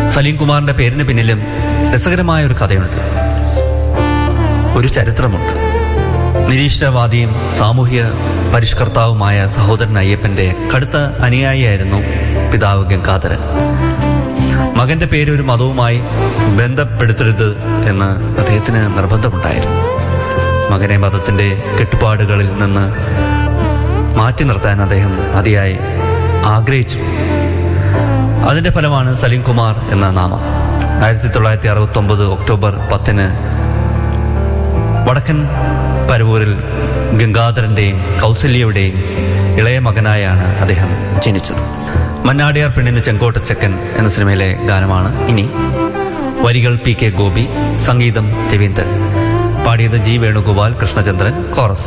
സലീം കുമാറിന്റെ പേരിന് പിന്നിലും രസകരമായ ഒരു കഥയുണ്ട് ഒരു ചരിത്രമുണ്ട് നിരീശ്വരവാദിയും സാമൂഹ്യ പരിഷ്കർത്താവുമായ സഹോദരൻ അയ്യപ്പന്റെ കടുത്ത അനുയായിയായിരുന്നു പിതാവ് ഗംഗാധരൻ മകന്റെ പേര് ഒരു മതവുമായി ബന്ധപ്പെടുത്തരുത് എന്ന് അദ്ദേഹത്തിന് നിർബന്ധമുണ്ടായിരുന്നു മകനെ മതത്തിന്റെ കെട്ടുപാടുകളിൽ നിന്ന് മാറ്റി നിർത്താൻ അദ്ദേഹം അതിയായി ആഗ്രഹിച്ചു അതിന്റെ ഫലമാണ് സലീം കുമാർ എന്ന നാമം ആയിരത്തി തൊള്ളായിരത്തി അറുപത്തി ഒമ്പത് ഒക്ടോബർ പത്തിന് വടക്കൻ പരവൂരിൽ ഗംഗാധരന്റെയും കൗസല്യയുടെയും ഇളയ മകനായാണ് അദ്ദേഹം ജനിച്ചത് മന്നാടിയാർ പെണ്ണിന് ചെങ്കോട്ടച്ചക്കൻ എന്ന സിനിമയിലെ ഗാനമാണ് ഇനി വരികൾ പി കെ ഗോപി സംഗീതം രവീന്ദ്രൻ പാടിയത് ജി വേണുഗോപാൽ കൃഷ്ണചന്ദ്രൻ കോറസ്